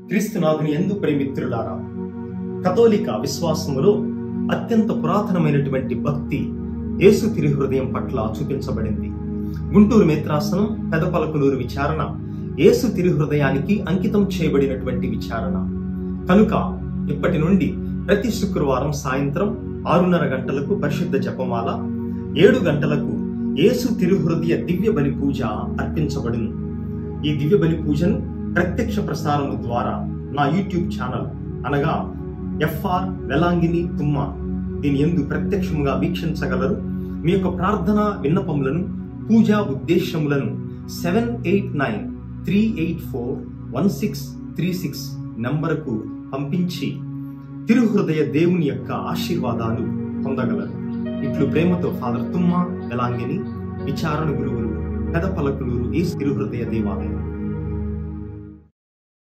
క్రీస్తునాథుని ఎందు ప్రేమిత్రులారా కథోలిక విశ్వాసములో అత్యంత పురాతనమైనటువంటి భక్తి యేసు తిరుహృదయం పట్ల చూపించబడింది గుంటూరు మేత్రాసనం పెదపలకులూరు విచారణ యేసు తిరుహృదయానికి అంకితం చేయబడినటువంటి విచారణ కనుక ఇప్పటి నుండి ప్రతి శుక్రవారం సాయంత్రం ఆరున్నర గంటలకు పరిశుద్ధ జపమాల ఏడు గంటలకు యేసు తిరుహృదయ దివ్య బలి పూజ అర్పించబడును ఈ దివ్య బలి పూజను ప్రత్యక్ష ప్రసారము ద్వారా నా యూట్యూబ్ ఛానల్ అనగా ఎఫ్ఆర్ వెలాంగిని తుమ్మ దీని ఎందు ప్రత్యక్షముగా వీక్షించగలరు మీ యొక్క ప్రార్థన విన్నపములను పూజా ఉద్దేశములను seven eight nine three eight four one six three six నంబరుకు పంపించి తిరుహృదయ దేవుని యొక్క ఆశీర్వాదాలు పొందగలరు ఇట్లు ప్రేమతో ఫాదర్ తుమ్మ వెలాంగిని విచారణ గురువులు పెదపలకులూరు ఈ తిరుహృదయ దేవాలయం